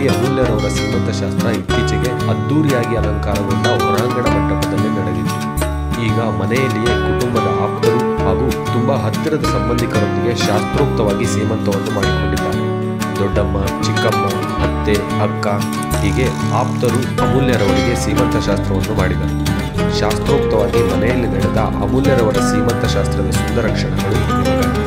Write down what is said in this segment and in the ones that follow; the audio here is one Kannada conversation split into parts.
ತಾಯಿ ಅಮೂಲ್ಯರವರ ಸೀಮಂತ ಶಾಸ್ತ್ರ ಇತ್ತೀಚೆಗೆ ಅದ್ದೂರಿಯಾಗಿ ಅಲಂಕಾರಗೊಂಡ ಹೊರಾಂಗಣ ಮಂಟಪದಲ್ಲಿ ನಡೆದಿತ್ತು ಈಗ ಮನೆಯಲ್ಲಿಯೇ ಕುಟುಂಬದ ಆಪ್ತರು ಹಾಗೂ ತುಂಬಾ ಹತ್ತಿರದ ಸಂಬಂಧಿಕರೊಂದಿಗೆ ಶಾಸ್ತ್ರೋಕ್ತವಾಗಿ ಸೀಮಂತವನ್ನು ಮಾಡಿಕೊಂಡಿದ್ದಾರೆ ದೊಡ್ಡಮ್ಮ ಚಿಕ್ಕಮ್ಮ ಅತ್ತೆ ಅಕ್ಕ ಹೀಗೆ ಆಪ್ತರು ಅಮೂಲ್ಯರವರಿಗೆ ಸೀಮಂತ ಶಾಸ್ತ್ರವನ್ನು ಮಾಡಿದರು ಶಾಸ್ತ್ರೋಕ್ತವಾಗಿ ಮನೆಯಲ್ಲಿ ನಡೆದ ಅಮೂಲ್ಯರವರ ಸೀಮಂತ ಶಾಸ್ತ್ರದ ಸುಂದರ ಕ್ಷಣಗಳು ನಿಮಗಾಗಿ.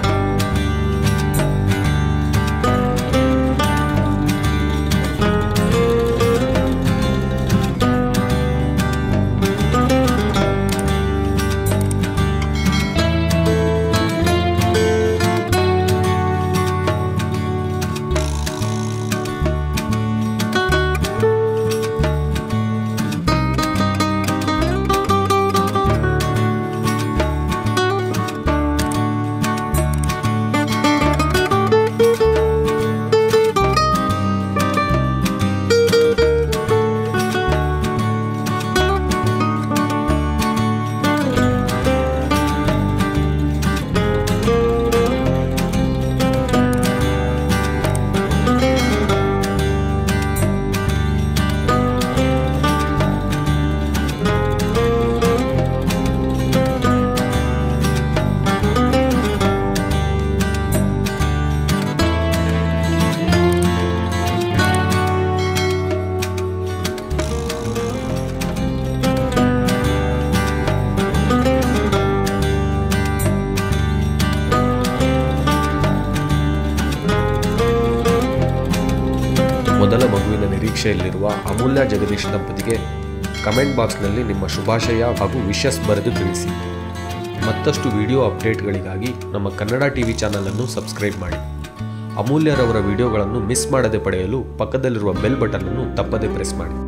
ಮೊದಲ ಮಗುವಿನ ನಿರೀಕ್ಷೆಯಲ್ಲಿರುವ ಅಮೂಲ್ಯ ಜಗದೀಶ್ ದಂಪತಿಗೆ ಕಮೆಂಟ್ ಬಾಕ್ಸ್ನಲ್ಲಿ ನಿಮ್ಮ ಶುಭಾಶಯ ಹಾಗೂ ವಿಶಸ್ ಬರೆದು ತಿಳಿಸಿ ಮತ್ತಷ್ಟು ವಿಡಿಯೋ ಅಪ್ಡೇಟ್ಗಳಿಗಾಗಿ ನಮ್ಮ ಕನ್ನಡ ಟಿವಿ ಚಾನಲನ್ನು ಸಬ್ಸ್ಕ್ರೈಬ್ ಮಾಡಿ ಅಮೂಲ್ಯರವರ ವಿಡಿಯೋಗಳನ್ನು ಮಿಸ್ ಮಾಡದೆ ಪಡೆಯಲು ಪಕ್ಕದಲ್ಲಿರುವ ಬೆಲ್ ಬಟನ್ ಅನ್ನು ತಪ್ಪದೆ ಪ್ರೆಸ್ ಮಾಡಿ